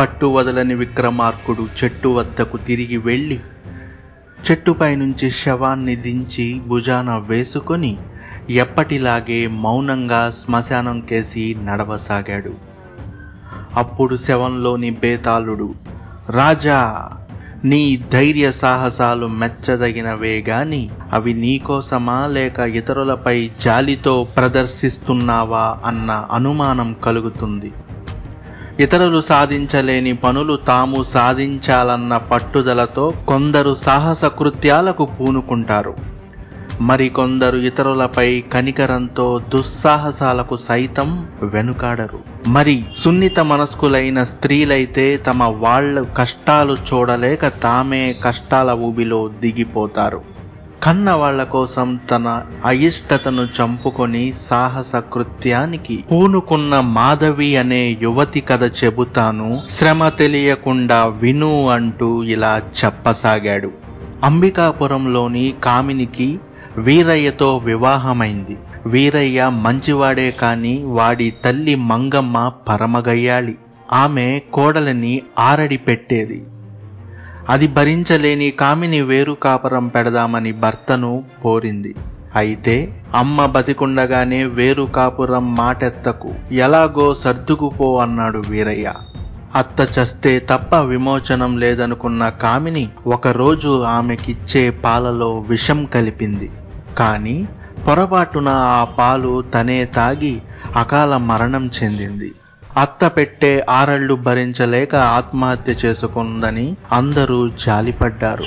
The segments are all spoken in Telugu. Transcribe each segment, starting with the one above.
పట్టు వదలని విక్రమార్కుడు చెట్టు వద్దకు తిరిగి వెళ్ళి చెట్టుపై నుంచి శవాన్ని దించి భుజాన వేసుకొని ఎప్పటిలాగే మౌనంగా శ్మశానం కేసి నడవసాగాడు అప్పుడు శవంలోని బేతాళుడు రాజా నీ ధైర్య సాహసాలు మెచ్చదగినవే గాని అవి నీకోసమా లేక ఇతరులపై జాలితో ప్రదర్శిస్తున్నావా అన్న అనుమానం కలుగుతుంది ఇతరులు సాధించలేని పనులు తాము సాధించాలన్న పట్టుదలతో కొందరు సాహస కృత్యాలకు పూనుకుంటారు మరికొందరు ఇతరులపై కనికరంతో దుస్సాహసాలకు సైతం వెనుకాడరు మరి సున్నిత మనస్కులైన స్త్రీలైతే తమ వాళ్ళ కష్టాలు చూడలేక తామే కష్టాల ఊబిలో దిగిపోతారు కన్న వాళ్ళ కోసం తన అయిష్టతను చంపుకొని సాహస కృత్యానికి పూనుకున్న మాధవి అనే యువతి కథ చెబుతాను శ్రమ తెలియకుండా విను అంటూ ఇలా చెప్పసాగాడు అంబికాపురంలోని కామినికి వీరయ్యతో వివాహమైంది వీరయ్య మంచివాడే కాని వాడి తల్లి మంగమ్మ పరమగయ్యాళి ఆమె కోడలని ఆరడి పెట్టేది అది భరించలేని కామిని వేరు కాపురం పెడదామని భర్తను కోరింది అయితే అమ్మ బతికుండగానే వేరు కాపురం మాటెత్తకు ఎలాగో సర్దుకుపో అన్నాడు వీరయ్య అత్త చస్తే తప్ప విమోచనం లేదనుకున్న కామిని ఒకరోజు ఆమెకిచ్చే పాలలో విషం కలిపింది కానీ పొరపాటున ఆ పాలు తనే తాగి అకాల మరణం చెందింది అత్త పెట్టే ఆరళ్ళు భరించలేక ఆత్మహత్య చేసుకుందని అందరూ జాలిపడ్డారు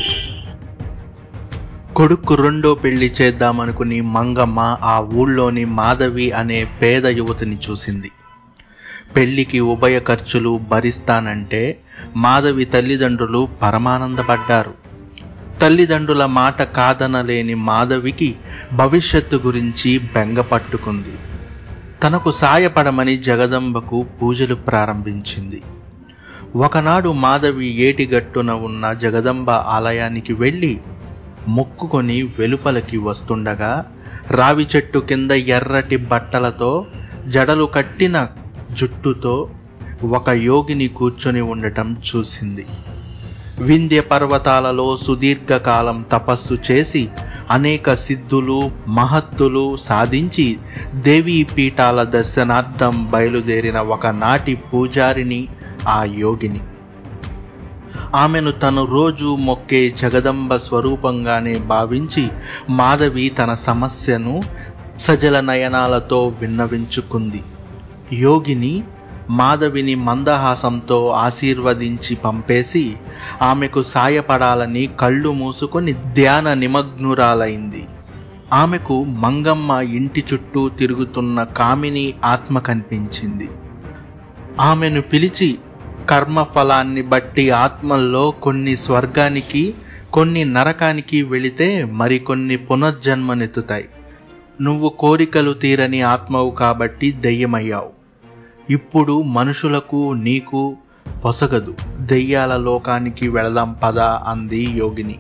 కొడుకు రెండో పెళ్లి చేద్దామనుకుని మంగమ్మ ఆ ఊళ్ళోని మాధవి అనే పేద యువతిని చూసింది పెళ్లికి ఉభయ ఖర్చులు భరిస్తానంటే మాధవి తల్లిదండ్రులు పరమానందపడ్డారు తల్లిదండ్రుల మాట కాదనలేని మాధవికి భవిష్యత్తు గురించి బెంగ పట్టుకుంది తనకు సాయపడమని జగదంబకు పూజలు ప్రారంభించింది ఒకనాడు మాధవి ఏటిగట్టున ఉన్న జగదంబ ఆలయానికి వెళ్ళి మొక్కుకొని వెలుపలకి వస్తుండగా రావి చెట్టు కింద ఎర్రటి బట్టలతో జడలు కట్టిన జుట్టుతో ఒక యోగిని కూర్చొని ఉండటం చూసింది వింధ్య పర్వతాలలో సుదీర్ఘకాలం తపస్సు చేసి అనేక సిద్ధులు మహత్తులు సాధించి దేవీ పీఠాల దర్శనార్థం బయలుదేరిన ఒకనాటి పూజారిని ఆ యోగిని ఆమెను తను రోజు మొక్కే జగదంబ స్వరూపంగానే భావించి మాధవి తన సమస్యను సజల నయనాలతో విన్నవించుకుంది యోగిని మాధవిని మందహాసంతో ఆశీర్వదించి పంపేసి ఆమెకు సాయపడాలని కళ్ళు మూసుకొని ధ్యాన నిమగ్నురాలైంది ఆమెకు మంగమ్మ ఇంటి చుట్టూ తిరుగుతున్న కామిని ఆత్మ కనిపించింది ఆమెను పిలిచి కర్మఫలాన్ని బట్టి ఆత్మల్లో కొన్ని స్వర్గానికి కొన్ని నరకానికి వెళితే మరికొన్ని పునర్జన్మనెత్తుతాయి నువ్వు కోరికలు తీరని ఆత్మవు కాబట్టి దెయ్యమయ్యావు ఇప్పుడు మనుషులకు నీకు పొసగదు దెయ్యాల లోకానికి వెళదాం పదా అంది యోగిని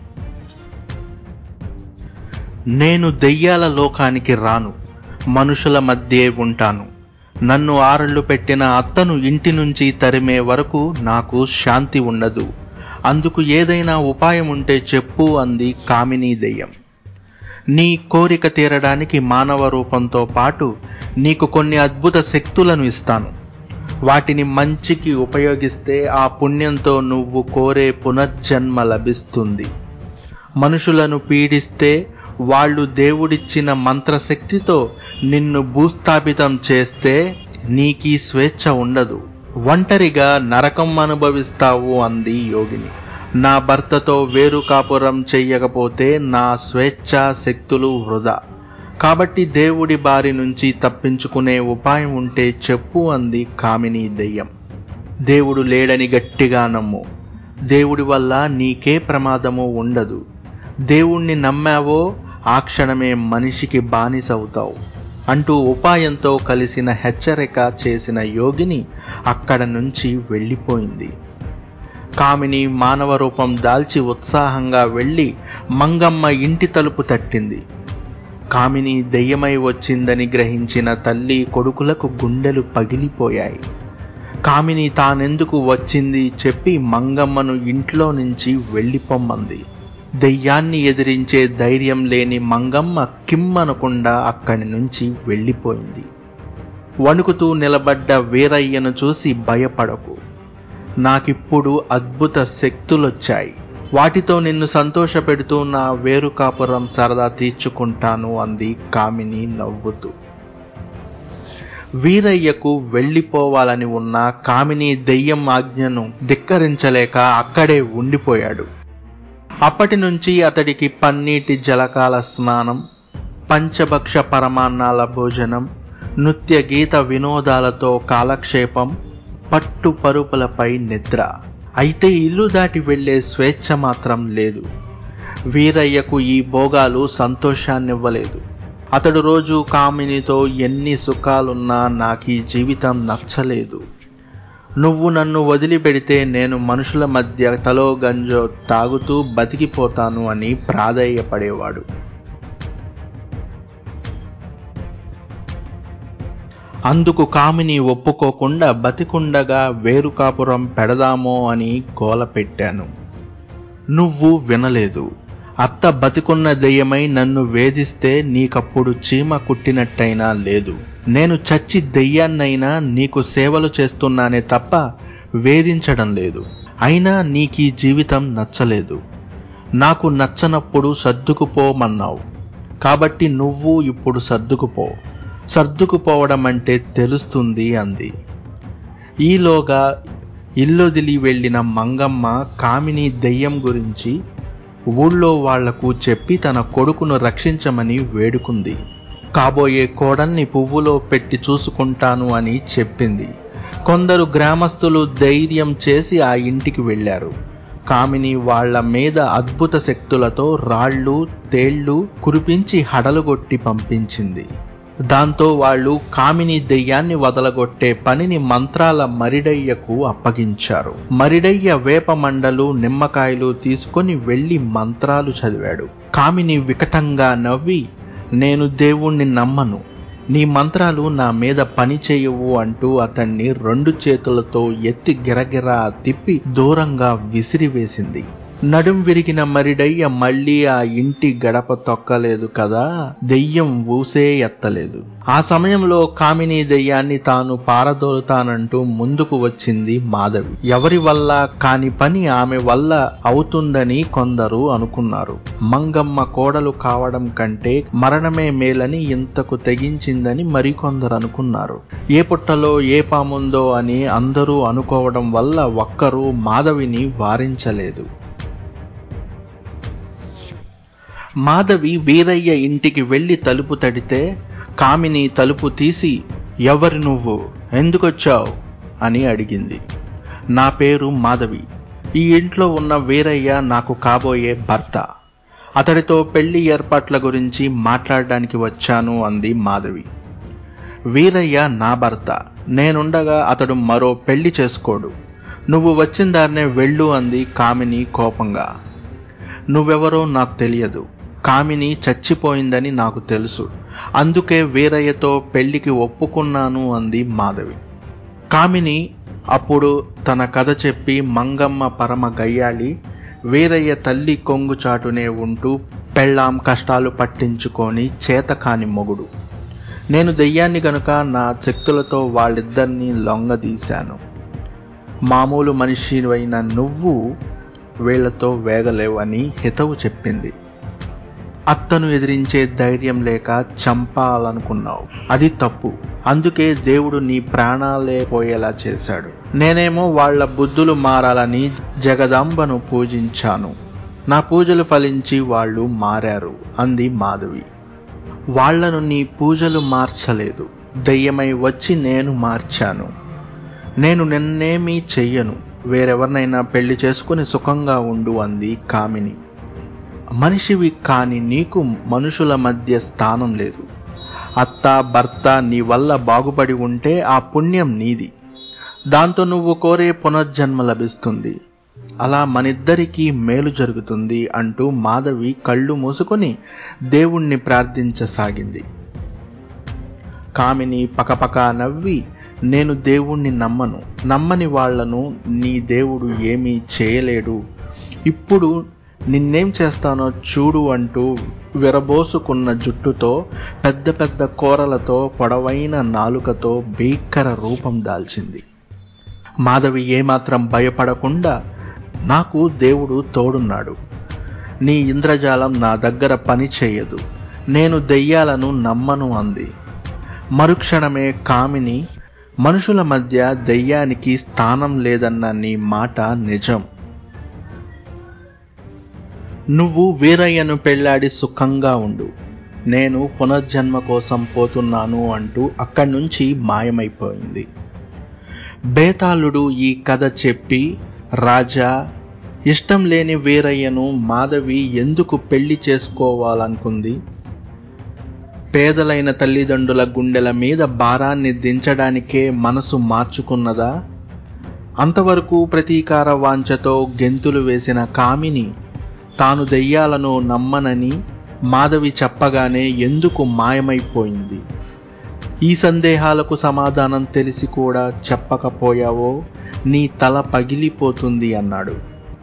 నేను దెయ్యాల లోకానికి రాను మనుషుల మధ్యే ఉంటాను నన్ను ఆరళ్ళు పెట్టిన అత్తను ఇంటి నుంచి తరిమే వరకు నాకు శాంతి ఉండదు అందుకు ఏదైనా ఉపాయం ఉంటే చెప్పు అంది కామినీ దెయ్యం నీ కోరిక తీరడానికి మానవ రూపంతో పాటు నీకు కొన్ని అద్భుత శక్తులను ఇస్తాను వాటిని మంచికి ఉపయోగిస్తే ఆ పుణ్యంతో నువ్వు కోరే పునర్జన్మ లభిస్తుంది మనుషులను పీడిస్తే వాళ్ళు దేవుడిచ్చిన మంత్రశక్తితో నిన్ను భూస్థాపితం చేస్తే నీకీ స్వేచ్ఛ ఉండదు ఒంటరిగా నరకం అనుభవిస్తావు అంది యోగిని నా భర్తతో వేరు కాపురం చెయ్యకపోతే నా స్వేచ్ఛా శక్తులు వృధా కాబట్టి దేవుడి బారి నుంచి తప్పించుకునే ఉపాయం ఉంటే చెప్పు అంది కామిని దెయ్యం దేవుడు లేడని గట్టిగా నమ్ము దేవుడి వల్ల నీకే ప్రమాదము ఉండదు దేవుణ్ణి నమ్మావో ఆ క్షణమే మనిషికి బానిసవుతావు అంటూ ఉపాయంతో కలిసిన హెచ్చరిక చేసిన యోగిని అక్కడ నుంచి వెళ్ళిపోయింది కామిని మానవ రూపం దాల్చి ఉత్సాహంగా వెళ్ళి మంగమ్మ ఇంటి తలుపు తట్టింది కామిని దెయ్యమై వచ్చిందని గ్రహించిన తల్లి కొడుకులకు గుండెలు పగిలిపోయాయి కామిని తానెందుకు వచ్చింది చెప్పి మంగమ్మను ఇంట్లో నుంచి వెళ్ళిపోమ్మంది దెయ్యాన్ని ఎదిరించే ధైర్యం లేని మంగమ్మ కిమ్మనకుండా అక్కడి నుంచి వెళ్ళిపోయింది వణుకుతూ నిలబడ్డ వీరయ్యను చూసి భయపడకు నాకిప్పుడు అద్భుత శక్తులొచ్చాయి వాటితో నిన్ను సంతోషపెడుతూ నా వేరు కాపురం సరదా తీర్చుకుంటాను అంది కామిని నవ్వుతూ వీరయ్యకు వెళ్ళిపోవాలని ఉన్న కామిని దెయ్యం ఆజ్ఞను ధిక్కరించలేక అక్కడే ఉండిపోయాడు అప్పటి నుంచి అతడికి పన్నీటి జలకాల స్నానం పంచభక్ష పరమాన్నాల భోజనం నృత్య గీత వినోదాలతో కాలక్షేపం పట్టు పరుపులపై నిద్ర అయితే ఇల్లు దాటి వెళ్లే స్వేచ్ఛ మాత్రం లేదు వీరయ్యకు ఈ భోగాలు సంతోషాన్నివ్వలేదు అతడు రోజు కామినితో ఎన్ని సుఖాలున్నా నాకు ఈ జీవితం నచ్చలేదు నువ్వు నన్ను వదిలిపెడితే నేను మనుషుల మధ్య తలో గంజో తాగుతూ బతికిపోతాను అని ప్రాధేయపడేవాడు అందుకు కామిని ఒప్పుకోకుండా బతికుండగా వేరు కాపురం పెడదామో అని గోల పెట్టాను నువ్వు వినలేదు అత్త బతికున్న దెయ్యమై నన్ను వేధిస్తే నీకప్పుడు చీమ కుట్టినట్టయినా లేదు నేను చచ్చి దెయ్యాన్నైనా నీకు సేవలు చేస్తున్నానే తప్ప వేధించడం లేదు అయినా నీకీ జీవితం నచ్చలేదు నాకు నచ్చనప్పుడు సర్దుకుపోమన్నావు కాబట్టి నువ్వు ఇప్పుడు సర్దుకుపో సర్దుకుపోవడం అంటే తెలుస్తుంది అంది ఈలోగా ఇల్లొదిలి వెళ్ళిన మంగమ్మ కామిని దెయ్యం గురించి ఊళ్ళో వాళ్లకు చెప్పి తన కొడుకును రక్షించమని వేడుకుంది కాబోయే కోడల్ని పువ్వులో పెట్టి చూసుకుంటాను అని చెప్పింది కొందరు గ్రామస్తులు ధైర్యం చేసి ఆ ఇంటికి వెళ్ళారు కామిని వాళ్ల మీద అద్భుత శక్తులతో రాళ్ళు తేళ్లు కురిపించి హడలుగొట్టి పంపించింది దాంతో వాళ్ళు కామిని దెయ్యాన్ని వదలగొట్టే పనిని మంత్రాల మరిడయ్యకు అప్పగించారు మరిడయ్య వేప మండలు నిమ్మకాయలు తీసుకొని వెళ్లి మంత్రాలు చదివాడు కామిని వికటంగా నవ్వి నేను దేవుణ్ణి నమ్మను నీ మంత్రాలు నా మీద పని చేయవు అంటూ అతన్ని రెండు చేతులతో ఎత్తి గిరగిరా తిప్పి దూరంగా విసిరివేసింది నడుం విరిగిన మరిడయ్య మళ్ళీ ఆ ఇంటి గడప తొక్కలేదు కదా దెయ్యం ఊసే ఎత్తలేదు ఆ సమయంలో కామిని దెయ్యాన్ని తాను పారదోలుతానంటూ ముందుకు వచ్చింది మాధవి ఎవరి వల్ల కాని పని ఆమె వల్ల అవుతుందని కొందరు అనుకున్నారు మంగమ్మ కోడలు కావడం కంటే మరణమే మేలని ఇంతకు తెగించిందని మరికొందరు అనుకున్నారు ఏ పుట్టలో ఏ పాముందో అని అందరూ అనుకోవడం వల్ల ఒక్కరూ మాధవిని వారించలేదు మాధవి వీరయ్య ఇంటికి వెళ్ళి తలుపు తడితే కామిని తలుపు తీసి ఎవరు నువ్వు ఎందుకొచ్చావు అని అడిగింది నా పేరు మాధవి ఈ ఇంట్లో ఉన్న వీరయ్య నాకు కాబోయే భర్త అతడితో పెళ్లి ఏర్పాట్ల గురించి మాట్లాడడానికి వచ్చాను అంది మాధవి వీరయ్య నా భర్త నేనుండగా అతడు మరో పెళ్లి చేసుకోడు నువ్వు వచ్చిన దారినే వెళ్ళు అంది కామిని కోపంగా నువ్వెవరో నాకు తెలియదు కామిని చచ్చిపోయిందని నాకు తెలుసు అందుకే వీరయ్యతో పెళ్లికి ఒప్పుకున్నాను అంది మాధవి కామిని అప్పుడు తన కథ చెప్పి మంగమ్మ పరమ గయ్యాళి వీరయ్య తల్లి కొంగు చాటునే ఉంటూ పెళ్ళాం కష్టాలు పట్టించుకొని చేతకాని మొగుడు నేను దెయ్యాన్ని గనుక నా శక్తులతో వాళ్ళిద్దరినీ లొంగదీశాను మామూలు మనిషివైన నువ్వు వీళ్లతో వేగలేవు అని హితవు చెప్పింది అత్తను ఎదిరించే ధైర్యం లేక చంపాలనుకున్నావు అది తప్పు అందుకే దేవుడు నీ ప్రాణాలే పోయేలా చేశాడు నేనేమో వాళ్ళ బుద్ధులు మారాలని జగదాంబను పూజించాను నా పూజలు ఫలించి వాళ్ళు మారారు అంది మాధవి వాళ్లను నీ పూజలు మార్చలేదు దెయ్యమై వచ్చి నేను మార్చాను నేను నిన్నేమీ చెయ్యను వేరెవరినైనా పెళ్లి చేసుకుని సుఖంగా ఉండు అంది కామిని మనిషివి కాని నీకు మనుషుల మధ్య స్థానం లేదు అత్త భర్త నీ వల్ల బాగుపడి ఉంటే ఆ పుణ్యం నీది దాంతో నువ్వు కోరే పునర్జన్మ లభిస్తుంది అలా మనిద్దరికీ మేలు జరుగుతుంది అంటూ మాధవి కళ్ళు మూసుకొని దేవుణ్ణి ప్రార్థించసాగింది కామిని పకపక నవ్వి నేను దేవుణ్ణి నమ్మను నమ్మని వాళ్లను నీ దేవుడు ఏమీ చేయలేడు ఇప్పుడు నిన్నేం చేస్తానో చూడు అంటూ విరబోసుకున్న జుట్టుతో పెద్ద పెద్ద కూరలతో పొడవైన నాలుకతో భీకర రూపం దాల్చింది మాధవి ఏమాత్రం భయపడకుండా నాకు దేవుడు తోడున్నాడు నీ ఇంద్రజాలం నా దగ్గర పని చేయదు నేను దెయ్యాలను నమ్మను అంది మరుక్షణమే కామిని మనుషుల మధ్య దెయ్యానికి స్థానం లేదన్న నీ మాట నిజం నువ్వు వీరయ్యను పెళ్లాడి సుఖంగా ఉండు నేను పునర్జన్మ కోసం పోతున్నాను అంటూ అక్కడి నుంచి మాయమైపోయింది బేతాళుడు ఈ కథ చెప్పి రాజా ఇష్టం లేని వీరయ్యను మాధవి ఎందుకు పెళ్లి చేసుకోవాలనుకుంది పేదలైన తల్లిదండ్రుల గుండెల మీద భారాన్ని దించడానికే మనసు మార్చుకున్నదా అంతవరకు ప్రతీకార వాంఛతో గెంతులు వేసిన కామిని తాను దెయ్యాలను నమ్మనని మాధవి చెప్పగానే ఎందుకు మాయమైపోయింది ఈ సందేహాలకు సమాధానం తెలిసి కూడా చెప్పకపోయావో నీ తల పగిలిపోతుంది అన్నాడు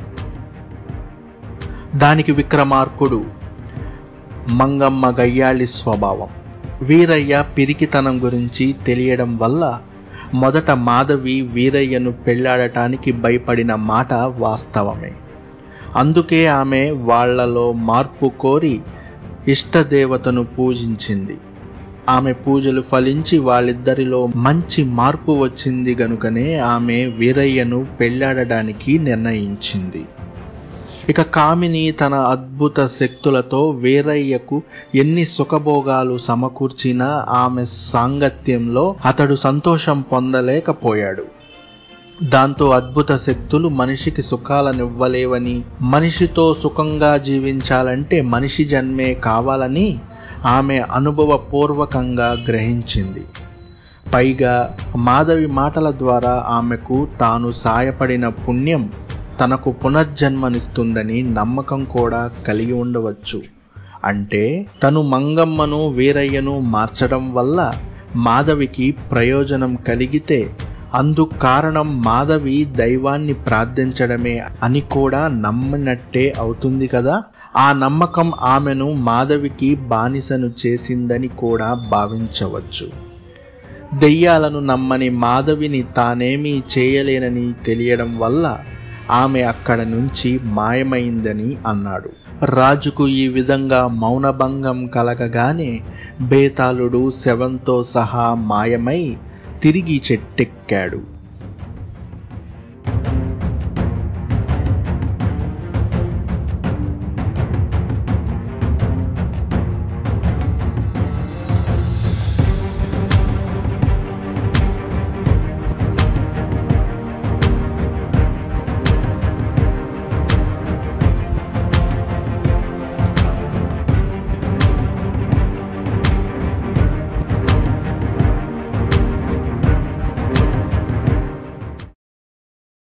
దానికి విక్రమార్కుడు మంగమ్మ గయ్యాళి స్వభావం వీరయ్య పిరికితనం గురించి తెలియడం వల్ల మొదట మాధవి వీరయ్యను పెళ్లాడటానికి భయపడిన మాట వాస్తవమే అందుకే ఆమె వాళ్లలో మార్పు కోరి ఇష్టదేవతను పూజించింది ఆమె పూజలు ఫలించి వాళ్ళిద్దరిలో మంచి మార్పు వచ్చింది గనుకనే ఆమె వీరయ్యను పెళ్లాడడానికి నిర్ణయించింది ఇక కామిని తన అద్భుత శక్తులతో వీరయ్యకు ఎన్ని సుఖభోగాలు సమకూర్చినా ఆమె సాంగత్యంలో అతడు సంతోషం పొందలేకపోయాడు దాంతో అద్భుత శక్తులు మనిషికి సుఖాలనివ్వలేవని మనిషితో సుఖంగా జీవించాలంటే మనిషి జన్మే కావాలని ఆమె అనుభవపూర్వకంగా గ్రహించింది పైగా మాధవి మాటల ద్వారా ఆమెకు తాను సాయపడిన పుణ్యం తనకు పునర్జన్మనిస్తుందని నమ్మకం కూడా కలిగి ఉండవచ్చు అంటే తను మంగమ్మను వీరయ్యను మార్చడం వల్ల మాధవికి ప్రయోజనం కలిగితే అందుకు కారణం మాధవి దైవాన్ని ప్రార్థించడమే అని కూడా నమ్మినట్టే అవుతుంది కదా ఆ నమ్మకం ఆమెను మాధవికి బానిసను చేసిందని కూడా భావించవచ్చు దెయ్యాలను నమ్మని మాధవిని తానేమీ చేయలేనని తెలియడం వల్ల ఆమె అక్కడ నుంచి మాయమైందని అన్నాడు రాజుకు ఈ విధంగా మౌనభంగం కలగగానే బేతాళుడు శవంతో సహా మాయమై తిరిగి చెట్టెక్కాడు